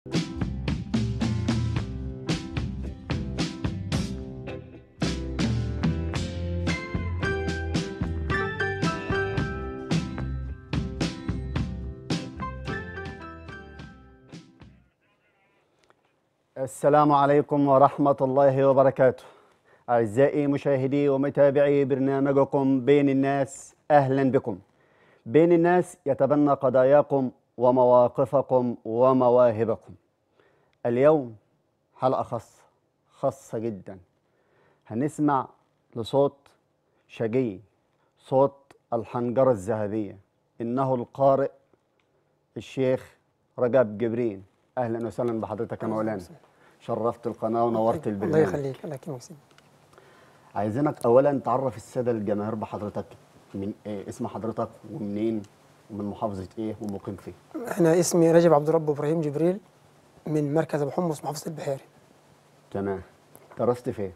السلام عليكم ورحمة الله وبركاته أعزائي مشاهدي ومتابعي برنامجكم بين الناس أهلا بكم بين الناس يتبنى قضاياكم ومواقفكم ومواهبكم اليوم حلقة خاصة خاصة جدا هنسمع لصوت شقي صوت الحنجرة الذهبية إنه القارئ الشيخ رجب جبرين أهلا وسهلا بحضرتك يا مولانا شرفت القناة ونورت الله البرنامج يخليك الله يكرمك سيدي عايزينك اولا تعرف الساده الجماهير بحضرتك من إيه اسم حضرتك ومنين ومن محافظه ايه ومقيم فين انا اسمي رجب عبد الرب ابراهيم جبريل من مركز ابو حمص محافظه البحيري تمام درست فين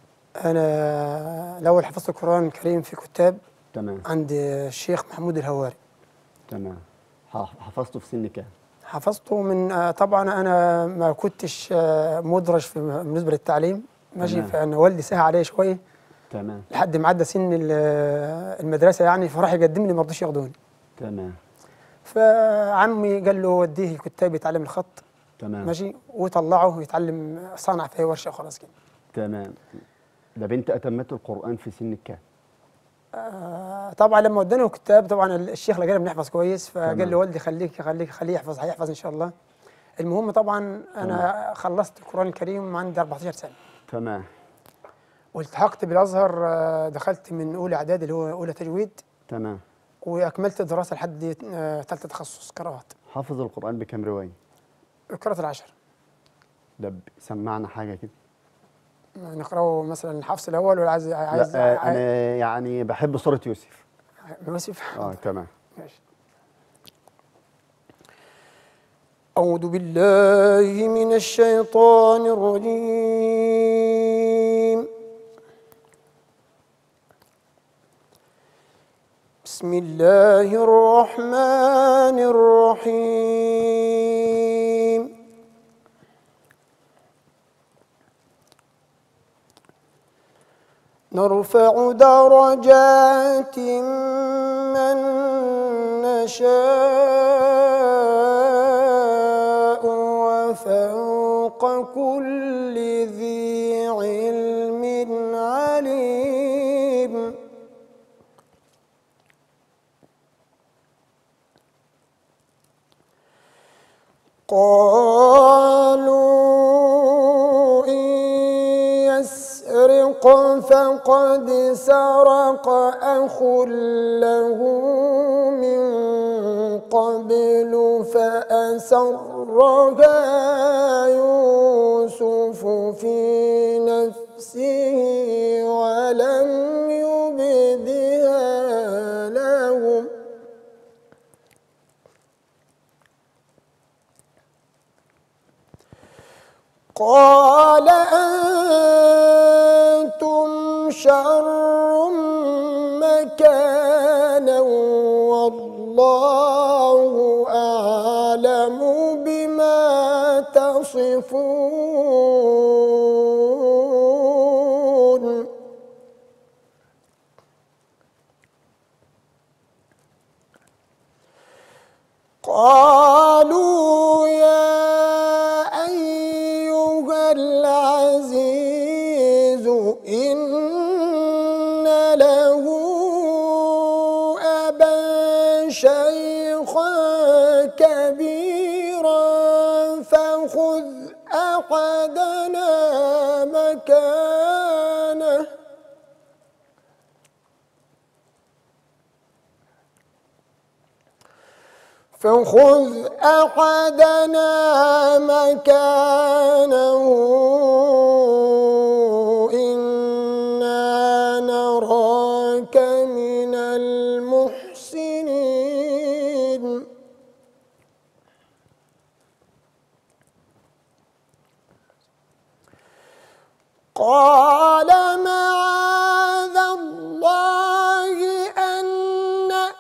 انا الاول حفظت القران الكريم في كتاب تمام عند الشيخ محمود الهواري تمام ح- حفظته في سن كام حفظته من آه، طبعا انا ما كنتش آه، مدرج في بالنسبه للتعليم ماشي تمام. فانا والدي سهى عليا شويه تمام لحد ما عدى سن ال- المدرسه يعني فراح يقدم لي ما رضوش ياخدوني تمام فعمي قال له وديه الكتاب يتعلم الخط تمام ماشي وطلعه يتعلم صنع في ورشه وخلاص كده تمام ده بنت اتمت القران في سن كام آه، طبعا لما وداني الكتاب طبعا الشيخ لقينا بنحفظ كويس تمام. فقال لي والدي خليك خليك خليه يحفظ هيحفظ ان شاء الله المهم طبعا انا خلصت القران الكريم عندي 14 سنه تمام والتحقت بالازهر آه، دخلت من اولى اعدادي اللي هو اولى تجويد تمام واكملت الدراسه لحد ثالثه تخصص قراءات حافظ القران بكام روايه قراءه العشر ده ب- سمعنا حاجه كده نقراه مثلا الحفص الاول ولا عايز عايز لا آه انا يعني بحب سوره يوسف يوسف اه تمام ماشي أعوذ بالله من الشيطان الرجيم بسم الله الرحمن الرحيم نرفع درجات من نشاء وفوق كل ذي علم عليم قالوا إن يسرق فقد سرق أخ له من قبل فأسرها يوسف في نفسه ولم يبدها لهم قال أنتم شر مكانا والله أعلم بما تصفون قالوا يا أيها العزيز إن له أبا شيخا كبيرا فخذ أحدنا مكانه فخذ أحدنا مكانه إنا نراك من المحسنين قال معاذ الله أن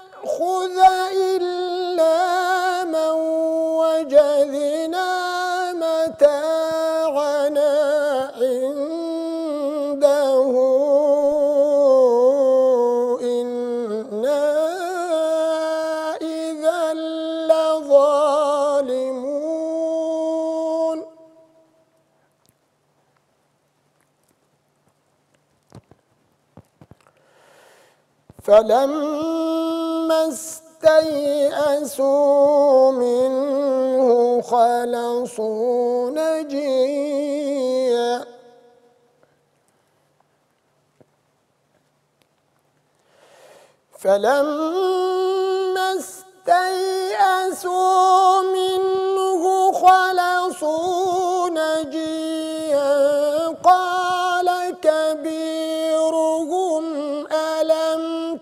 نأخذ إلا من وجدنا متاعنا عنده إنا إذا لظالمون فلما استيئسوا منه خلصوا نجيا فلما استيئسوا منه خلصوا نجيا قال كبيرهم ألم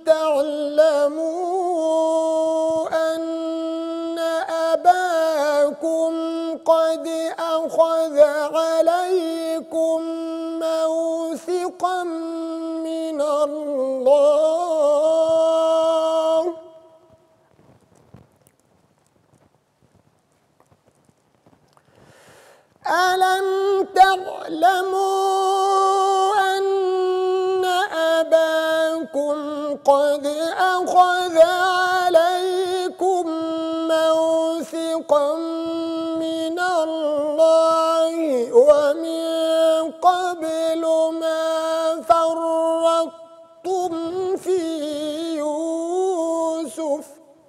تعلموا أن أباكم قد أخذ عليكم موثقا من الله ألم تعلموا أن أباكم قد أخذ عليكم موثقا من الله ومن قبل ما فرطتم في يوسف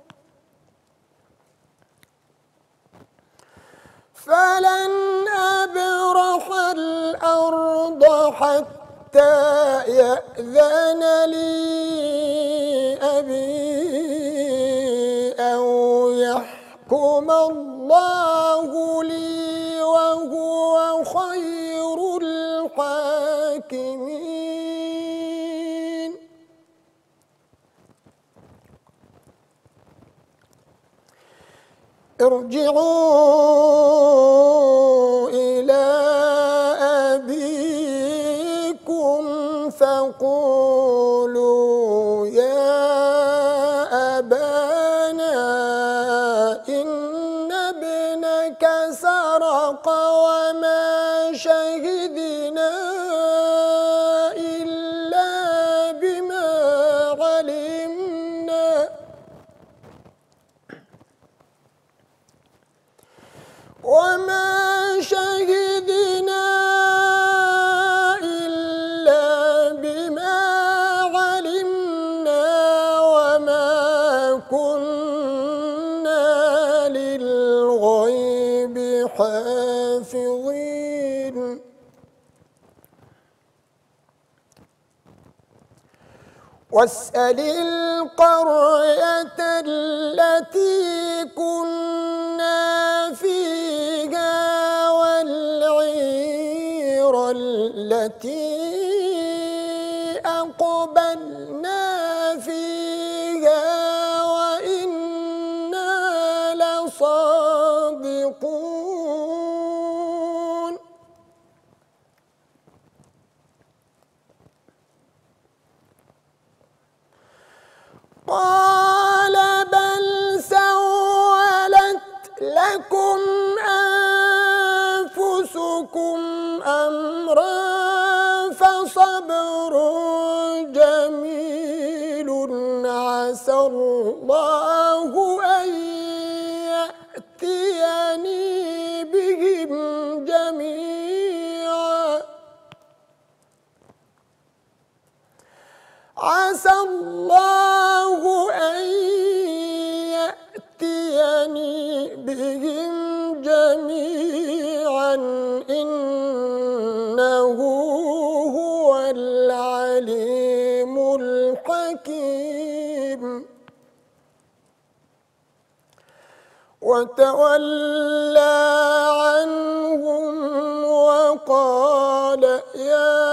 فلن أبرح الأرض حتى يأذن لي أبي أو يحكم الله لي وهو خير الحاكمين ارجعوا إلى أبيكم فقولوا يا أبانا إن ابنك سرق وما شهدنا إلا بما علمنا وما شهدنا إلا بما علمنا وما كنا للغيب حافظين واسأل القرية التي كنا فيها والعير التي أقبلنا فيها وإنا لصادقون قال بل سولت لكم أنفسكم أمرا فصبر جميل عسى الله أن يأتيني بهم جميعا عسى الله أن يأتيني بهم جميعا إنه هو العليم الحكيم وتولى عنهم وقال يا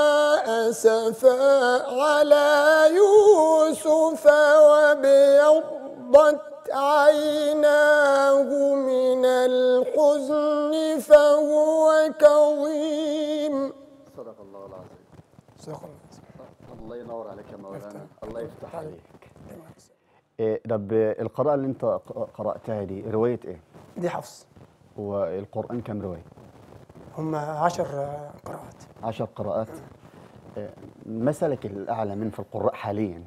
أسفا على يوسف وابيضت عيناه من الحزن فهو كظيم صدق الله العظيم صدق الله الله ينور عليك يا مولانا الله يفتح عليك. عليك إيه طب القراءة اللي انت ق- قرأتها دي رواية ايه؟ دي حفص والقرآن كم رواية؟ هم عشر آه، قراءات عشر قراءات آه، مثلك الأعلى من في القراء حاليا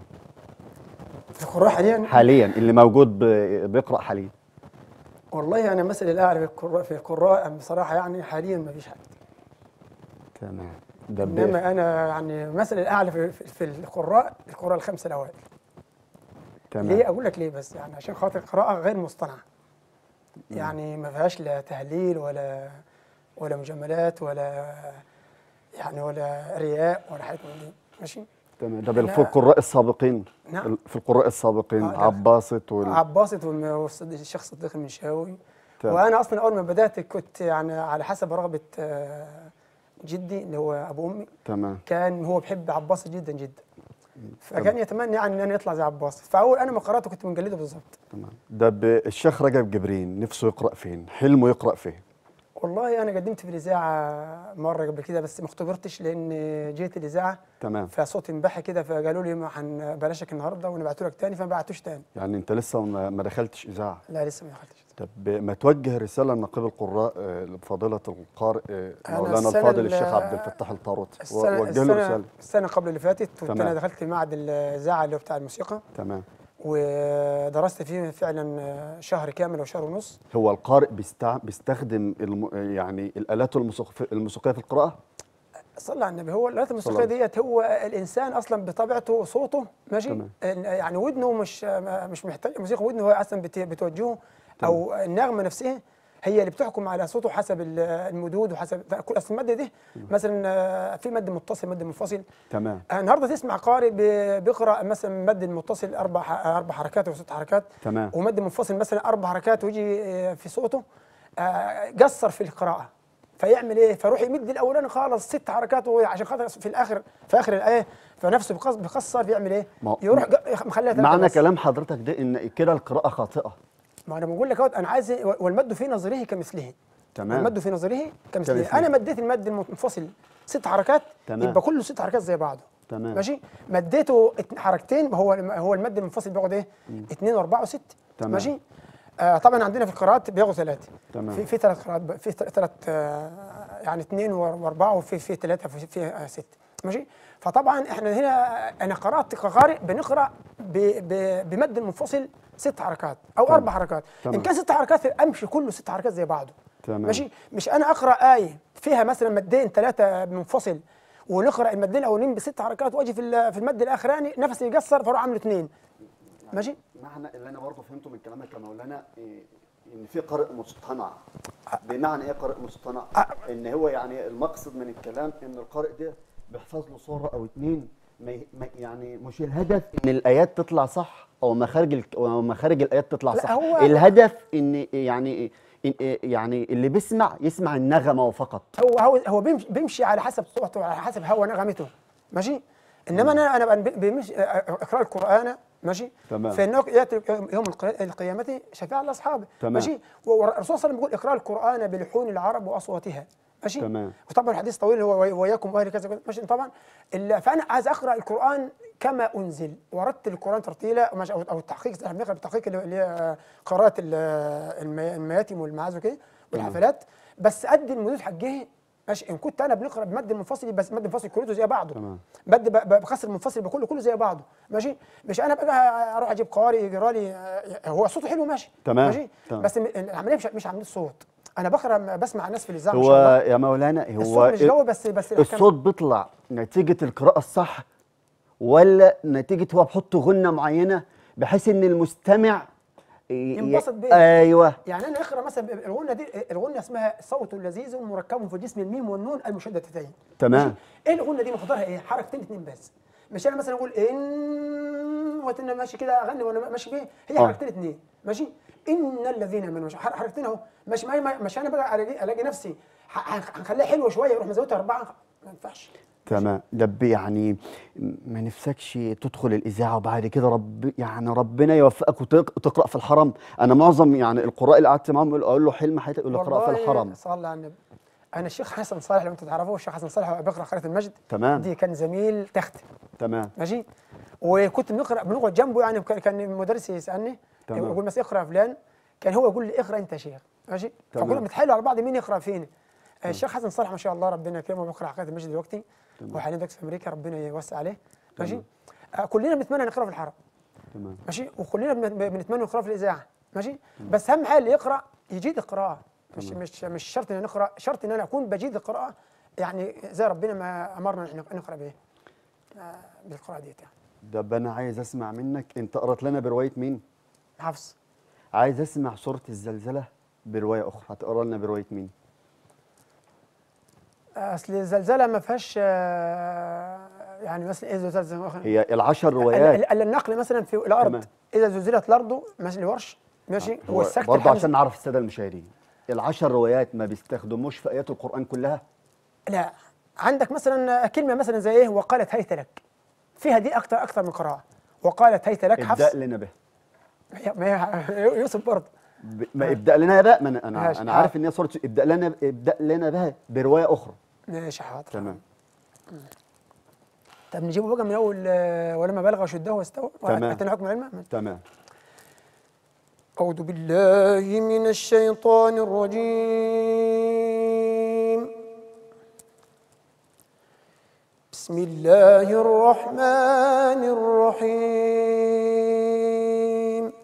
في القراء حاليا حاليا اللي موجود ب- بيقرأ حاليا والله انا مثل الاعلى في القراء في القراء بصراحه يعني حاليا ما فيش حد تمام ده ب- انما انا يعني مثل الاعلى في, في, في القراء القراء الخمسه الاوائل تمام ليه اقول لك ليه بس يعني عشان خاطر القراءه غير مصطنعه يعني ما فيهاش لا تهليل ولا ولا مجاملات ولا يعني ولا رياء ولا حاجه من دي ماشي تمام ده بال- لا. في القراء السابقين نعم. في القراء السابقين آه، لا. عباسط وال... عباسط والم- والصديق- الشيخ صديق المنشاوي تمام. وانا اصلا اول ما بدات كنت يعني على حسب رغبه آه، جدي اللي هو ابو امي تمام كان هو بيحب عباسط جدا جدا فكان يتمنى يعني ان انا يطلع زي عباسط فاول انا ما قراته كنت بنجلده بالظبط تمام ده ب- الشيخ رجب جبرين نفسه يقرأ فين حلمه يقرأ فين والله انا قدمت في الاذاعه مره قبل كده بس ما اختبرتش لان جيت الاذاعه تمام فصوتي انبحى كده فقالوا لي ما هن بلاشك النهارده ونبعته لك تاني فما بعتوش تاني يعني انت لسه ما ما دخلتش اذاعه لا لسه ما دخلتش طب ما توجه رساله لنقيب القراء آه، لفضيله القارئ آه، أنا مولانا السنة الفاضل ال- الشيخ عبد الفتاح الطاروت السنه وجه له السنه, رساله السنة قبل اللي فاتت كنت تمام. انا دخلت معهد الاذاعه اللي هو بتاع الموسيقى تمام ودرست فيه فعلا شهر كامل او شهر ونص هو القارئ بيستع... بيستخدم الم... يعني الالات الموسيق... الموسيقيه في القراءه صلى على النبي هو الالات الموسيقيه صلى ديت هو الانسان اصلا بطبيعته صوته ماشي تمام. يعني ودنه مش مش محتاج موسيقى ودنه هو اصلا بت- بتوجهه او النغمه نفسها هي اللي بتحكم على صوته حسب ال- المدود وحسب كل اصل الماده دي مثلا آه، في مد متصل مد منفصل تمام آه، النهارده تسمع قارئ بي- بيقرا مثلا مد المتصل اربع ح- اربع حركات او ست حركات تمام ومد منفصل مثلا اربع حركات ويجي آه، في صوته آه، قصر في القراءه فيعمل ايه؟ فيروح يمد الاولاني خالص ست حركات وهو عشان خاطر في الاخر في اخر الايه فنفسه بيقص- بيقصر بيعمل ايه؟ ما- يروح ق- مخليها ثلاثة معنى بس. كلام حضرتك ده ان كده القراءه خاطئه ما انا بقول لك اهوت انا عايز والمد في نظره كمثله تمام المد في نظره كمثله كمثله. انا مديت المد المنفصل ست حركات تمام. يبقى كله ست حركات زي بعضه تمام ماشي مديته اتن- حركتين ما هو هو المد المنفصل بياخد ايه؟ اثنين واربعه وست تمام. ماشي آه طبعا عندنا في القراءات بياخدوا ثلاثه تمام. في في ثلاث قراءات ب- في ثلاث آه يعني اثنين واربعه وفي في ثلاثه وفي في آه ست ماشي فطبعا احنا هنا انا قرات كقارئ بنقرا ب ب بمد منفصل ست حركات او تمام. اربع حركات تمام. ان كان ست حركات امشي كله ست حركات زي بعضه تمام. ماشي مش انا اقرا ايه فيها مثلا مدين ثلاثه منفصل ونقرا المدين الاولين بست حركات واجي في ال- في المد الاخراني نفسي يقصر فاروح اعمل اثنين ماشي معنى اللي انا برضه فهمته من كلامك يا مولانا إيه، ان في قارئ مصطنع بمعنى ايه قارئ مصطنع ان هو يعني المقصد من الكلام ان القارئ ده بيحفظ له صوره او اتنين ما ي- ما- يعني مش الهدف ان الايات تطلع صح او مخارج ال- او مخارج الايات تطلع لا، صح هو- الهدف ان يعني إن- يعني اللي بيسمع يسمع النغمه وفقط هو هو هو بيمشي, بيمشي على حسب صوته على حسب هوا نغمته ماشي انما انا انا بن- بيمشي اقرا القران ماشي تمام. فانه ياتي يوم القي- القيامه شفاعه لاصحابه تمام. ماشي والرسول صلى الله عليه وسلم بيقول اقرا القران بلحون العرب واصواتها ماشي تمام. وطبعا الحديث طويل هو وياكم واهل كذا كذا ماشي طبعا ال- فانا عايز اقرا القران كما انزل ورتل القران ترتيلا ماشي، او أو التحقيق احنا بنقرا بالتحقيق اللي اللي هي قراءه ال- المي- المياتم والمعاذ وكده والحفلات بس ادي المدود حقها ماشي ان كنت انا بنقرا بمد المنفصل بس مد منفصل كلته زي بعضه تمام. مد ب- ب- بكسر المنفصل بكله كله زي بعضه ماشي مش انا بقى اروح اجيب قارئ يقرا لي آه، هو صوته حلو ماشي تمام. ماشي تمام. بس م- العمليه مش مش عمليه صوت انا بقرا بسمع الناس في الاذاعه ما هو شاء الله يا مولانا هو الصوت مش قوي بس بس الأحكام- الصوت بيطلع نتيجة القراءة الصح ولا نتيجة هو بحط غنة معينة بحيث ان المستمع ي- ي- ينبسط بيها. ايوه يعني انا اقرا مثلا الغنه دي الغنه اسمها صوت لذيذ مركب في جسم الميم والنون المشددتين تمام. ماشي؟ ايه الغنه دي مقدارها ايه حركتين اتنين بس مش انا مثلا اقول ان وأنا ماشي كده اغني وانا ماشي بيه هي آه. حركتين اتنين ماشي ان الذين امنوا ماشي حر- حركتين اهو ماشي ما ما- مش انا بقى الاقي الاقي نفسي ح- ح- هنخليها حلوه شويه اروح مزودها اربعه ما ينفعش تمام ده يعني ما نفسكش تدخل الاذاعه وبعد كده رب يعني ربنا يوفقك وتق- وتقرا في الحرم انا معظم يعني القراء اللي قعدت معاهم يقول- اقول له حلم حياتك يقول لي اقرا في والله الحرم صلى على النبي انا الشيخ حسن صالح لو انتم تعرفوه الشيخ حسن صالح بيقرا قراءه المجد تمام. دي كان زميل تخت تمام ماشي وكنت بنقرا بنقعد جنبه يعني كان- كان المدرس يسالني تمام. يقول مثلا اقرا يا فلان كان هو يقول لي اقرا انت يا شيخ ماشي تمام. فكنا بنتحايلوا على بعض مين يقرا فين آه، الشيخ حسن صالح ما شاء الله ربنا يكرمه بيقرا حكايه المسجد دلوقتي تمام. وحاليا دلوقتي في امريكا ربنا يوسع عليه ماشي تمام. آه، كلنا بنتمنى نقرا في الحرم تمام ماشي وكلنا بن- بنتمنى نقرا في الاذاعه ماشي بس اهم حاجه اللي يقرا يجيد القراءه مش تمام. مش مش شرط ان نقرا شرط ان انا اكون بجيد القراءه يعني زي ربنا ما امرنا ان احنا نقرا بايه آه، بالقراءه ديت يعني ده انا عايز اسمع منك انت قرأت لنا بروايه مين حفص عايز اسمع سوره الزلزله بروايه اخرى هتقرا لنا بروايه مين اصل الزلزله ما فيهاش آه، يعني مثلا ايه زلزال هي العشر روايات ال- ال- النقل مثلا في الارض تمام. اذا زلزلت الارض ماشي الورش ماشي هو والسكت برضه الحمزة. عشان نعرف الساده المشاهدين العشر روايات ما بيستخدموش في ايات القران كلها لا عندك مثلا كلمه مثلا زي ايه وقالت هيت لك فيها دي اكتر اكتر من قراءه وقالت هيت لك حفص ابدا لنا به هي- ما هي يوسف برضه ب- ما ابدا لنا بقى ما انا انا, ماشي. أنا عارف ان هي سوره ابدا لنا ابدا لنا بها بروايه اخرى ماشي حاضر تمام طب نجيبه بقى من اول آه، ولما بلغ شده واستوى تمام. واتينا حكم العلم تمام أعوذ بالله من الشيطان الرجيم بسم الله الرحمن الرحيم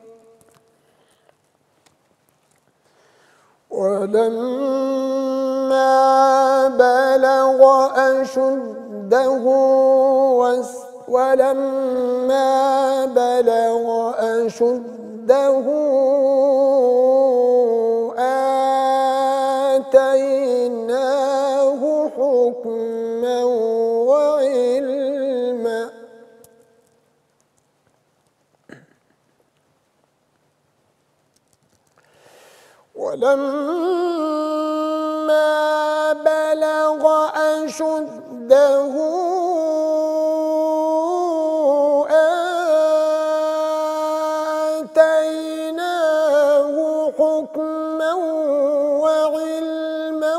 ولما بلغ أشده واس- ولما بلغ أشده آتيناه حكما وعلما ولما بلغ أشده آتيناه حكما وعلما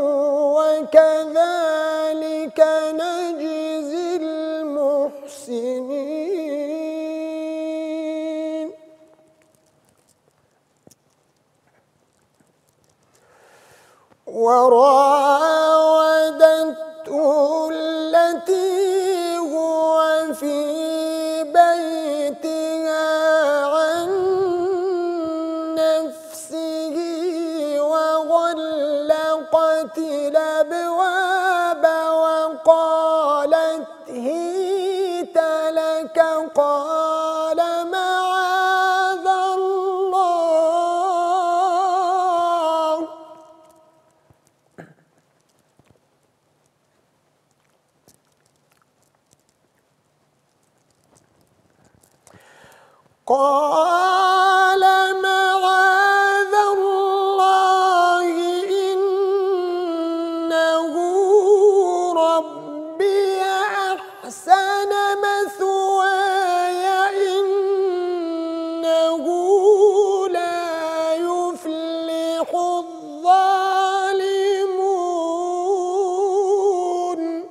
وكذلك نجزي المحسنين وراودته التي هو في بيتها عن نفسه وغلقت الابواب وقالت هيت لك قال معاذ الله قال معاذ الله إنه ربي أحسن مثواي إنه لا يفلح الظالمون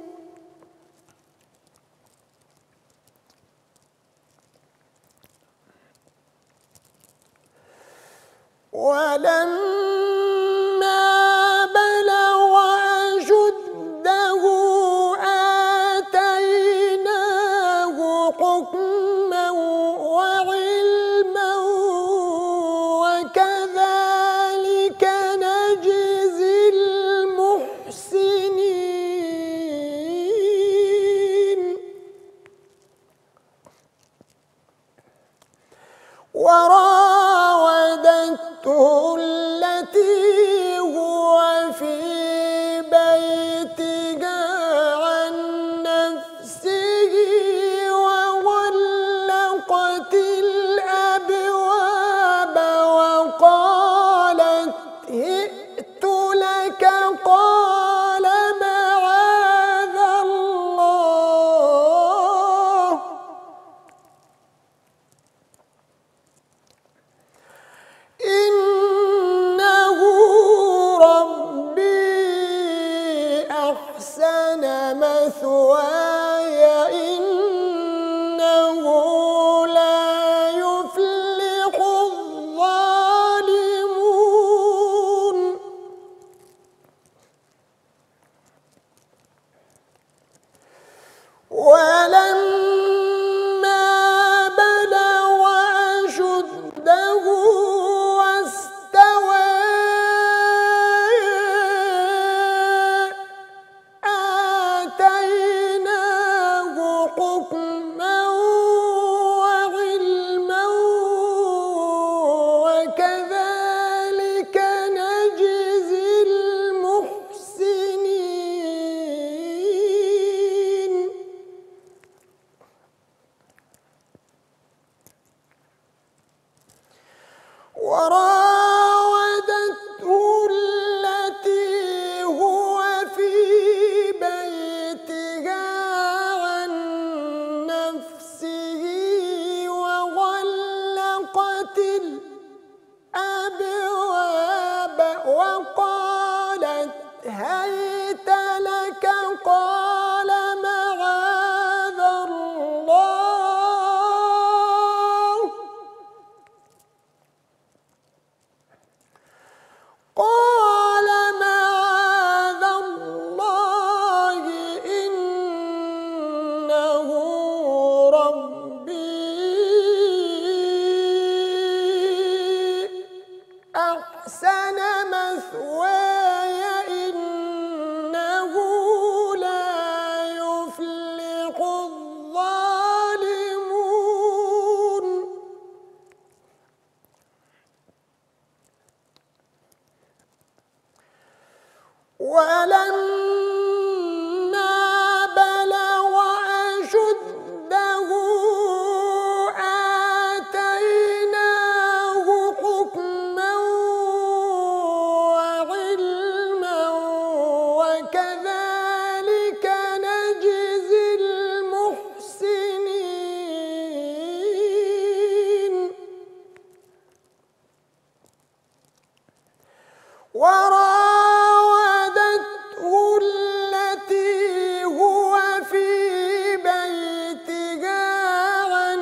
هيت لك قال معاذ الله قال معاذ الله إنه ربي أحسن مثواي إنه لا يفلح الظالمون ولما بلغ أشده آتيناه حكما وعلما وكذلك نجزي المحسنين وراودته التي هو في بيتها عن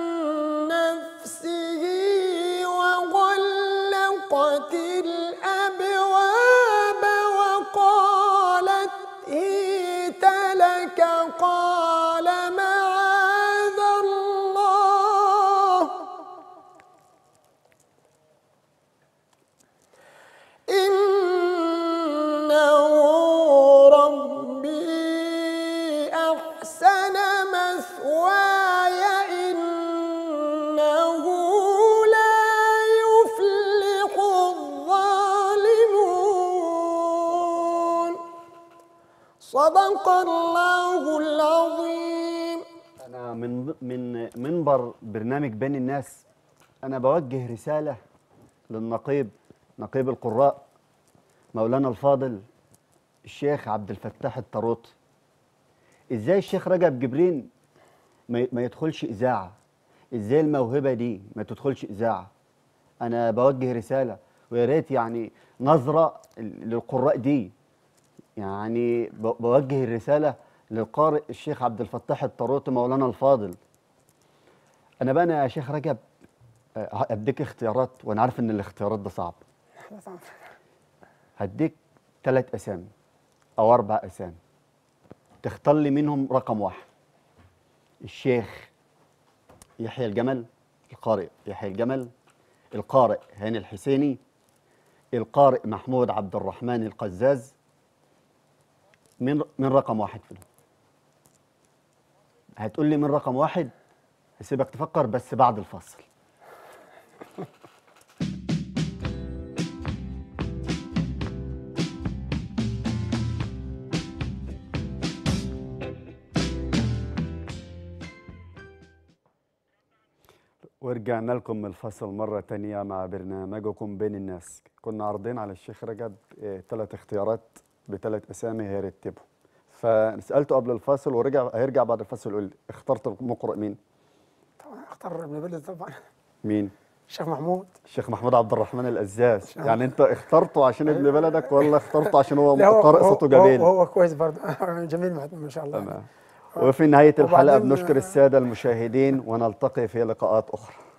نفسه وغلقت الأبواب وقالت هيت لك قال معاذ الله إنه ربي أحسن مثواي إنه لا يفلح الظالمون صدق الله العظيم أنا من من منبر برنامج بين الناس أنا بوجه رسالة للنقيب نقيب القراء مولانا الفاضل الشيخ عبد الفتاح الطروط إزاي الشيخ رجب جبرين ما ما يدخلش إذاعة إزاي الموهبة دي ما تدخلش إذاعة أنا بوجه رسالة ويا ريت يعني نظرة للقراء دي يعني ب- بوجه الرسالة للقارئ الشيخ عبد الفتاح الطروطي مولانا الفاضل أنا بقى أنا يا شيخ رجب آه، هديك اختيارات وأنا عارف إن الاختيارات ده صعب هديك ثلاث أسامي أو أربع أسامي تختار لي منهم رقم واحد الشيخ يحيى الجمل القارئ يحيى الجمل القارئ هاني الحسيني القارئ محمود عبد الرحمن القزاز من من رقم واحد فيهم هتقول لي من رقم واحد هسيبك تفكر بس بعد الفصل ورجعنا لكم من الفصل مرة تانية مع برنامجكم بين الناس كنا عارضين على الشيخ رجب ثلاث اختيارات بثلاث أسامي هيرتبهم فسألته قبل الفاصل ورجع هيرجع بعد الفاصل يقول لي اخترت المقرئ مين؟ طبعا اختار ابن بلد طبعا مين؟ الشيخ محمود الشيخ محمود عبد الرحمن الأزاز يعني أنت اخترته عشان ابن بلدك ولا اخترته عشان هو لا، قارئ هو- صوته هو- جميل؟ وهو كويس برضه جميل ما شاء الله تمام وفي نهاية الحلقة وبعدين- بنشكر السادة المشاهدين ونلتقي في لقاءات أخرى